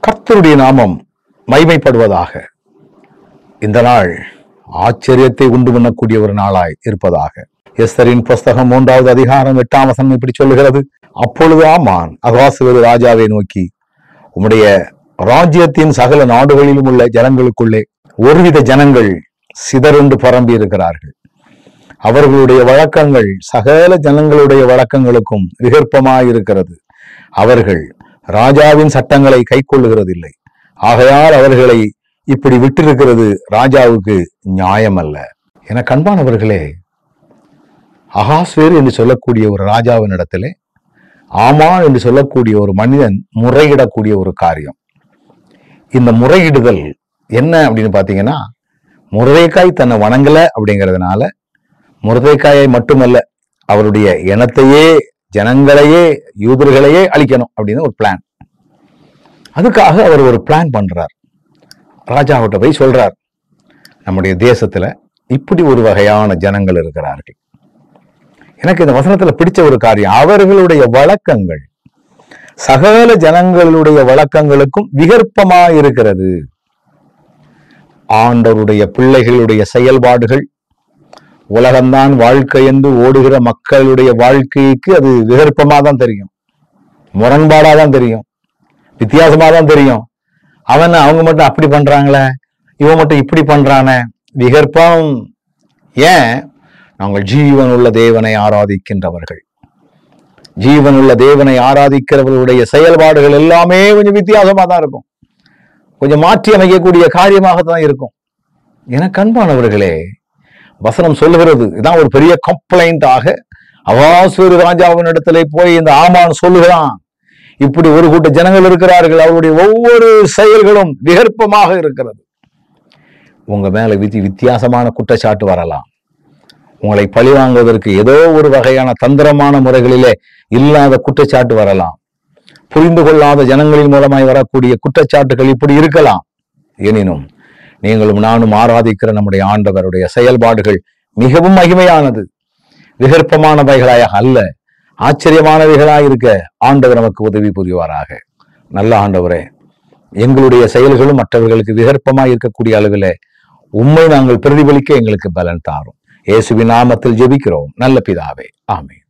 கர்த்தருடைய நாமம் மைமைப்படுவதாக இந்த நாள் ஆச்சரியத்தை உண்டு பண்ணக்கூடிய ஒரு நாளாய் இருப்பதாக எஸ்தரின் புஸ்தகம் மூன்றாவது அதிகாரம் எட்டாம் வசனம் இப்படி சொல்லுகிறது அப்பொழுது ஆமான் அகாசுவது ராஜாவை நோக்கி உம்முடைய ராஜ்யத்தின் சகல நாடுகளிலும் உள்ள ஜனங்களுக்குள்ளே ஒருவித ஜனங்கள் சிதறுண்டு பரம்பி இருக்கிறார்கள் அவர்களுடைய வழக்கங்கள் சகல ஜனங்களுடைய வழக்கங்களுக்கும் விகற்பமாயிருக்கிறது அவர்கள் ராஜாவின் சட்டங்களை கைக்கொள்ளுகிறதில்லை ஆகையால் அவர்களை இப்படி விட்டிருக்கிறது ராஜாவுக்கு நியாயமல்ல என கண்பானவர்களே அகாஸ்வேர் என்று சொல்லக்கூடிய ஒரு ராஜாவின் இடத்திலே ஆமா என்று சொல்லக்கூடிய ஒரு மனிதன் முறையிடக்கூடிய ஒரு காரியம் இந்த முறையிடுதல் என்ன அப்படின்னு பாத்தீங்கன்னா முருதைக்காய் தன்னை வணங்கல அப்படிங்கிறதுனால முருதைக்காயை மட்டுமல்ல அவருடைய இனத்தையே ஜனங்களையே யூதர்களையே அழிக்கணும் அப்படின்னு ஒரு பிளான் அதுக்காக அவர் ஒரு பிளான் பண்றார் ராஜாவிட்ட போய் சொல்றார் நம்முடைய தேசத்துல இப்படி ஒரு வகையான ஜனங்கள் இருக்கிறார்கள் எனக்கு இந்த வசனத்துல பிடிச்ச ஒரு காரியம் அவர்களுடைய வழக்கங்கள் சகல ஜனங்களுடைய வழக்கங்களுக்கும் விகற்பமா இருக்கிறது ஆண்டவருடைய பிள்ளைகளுடைய செயல்பாடுகள் உலகம்தான் வாழ்க்கை என்று ஓடுகிற மக்களுடைய வாழ்க்கைக்கு அது விகற்பமா தான் தெரியும் முரண்பாடா தான் தெரியும் வித்தியாசமா தான் தெரியும் அவன் அவங்க மட்டும் அப்படி பண்றாங்களே இவன் மட்டும் இப்படி பண்றானே விகற்பம் ஏன் நாங்கள் ஜீவன் உள்ள தேவனை ஆராதிக்கின்றவர்கள் ஜீவன் உள்ள தேவனை ஆராதிக்கிறவர்களுடைய செயல்பாடுகள் எல்லாமே கொஞ்சம் வித்தியாசமா தான் இருக்கும் கொஞ்சம் மாற்றி அமைக்கக்கூடிய காரியமாக தான் இருக்கும் எனக்கு அன்பானவர்களே வசனம் சொல்லுகிறது இதான் ஒரு பெரிய கம்ப்ளைண்ட் ஆக அவாசூர் ராஜாவின் இடத்துல போய் இந்த ஆமான் சொல்லுகிறான் இப்படி ஒரு கூட்ட ஜனங்கள் இருக்கிறார்கள் அவருடைய ஒவ்வொரு செயல்களும் விகற்பமாக இருக்கிறது உங்க மேல விதி வித்தியாசமான குற்றச்சாட்டு வரலாம் உங்களை பழிவாங்குவதற்கு ஏதோ ஒரு வகையான தந்திரமான முறைகளிலே இல்லாத குற்றச்சாட்டு வரலாம் புரிந்து கொள்ளாத ஜனங்களின் மூலமாய் வரக்கூடிய குற்றச்சாட்டுகள் இப்படி இருக்கலாம் எனினும் நீங்களும் நானும் ஆராதிக்கிற நம்முடைய ஆண்டவருடைய செயல்பாடுகள் மிகவும் மகிமையானது விகற்பமானவைகளாக அல்ல ஆச்சரியமானவைகளாய் இருக்க ஆண்டவர் நமக்கு உதவி புரிவாராக நல்ல ஆண்டவரே எங்களுடைய செயல்களும் மற்றவர்களுக்கு விகற்பமாய் இருக்கக்கூடிய அளவில் உண்மை நாங்கள் பிரதிபலிக்க எங்களுக்கு பலன் தாரும் இயேசுவின் நாமத்தில் ஜெபிக்கிறோம் நல்ல பிதாவே ஆமென்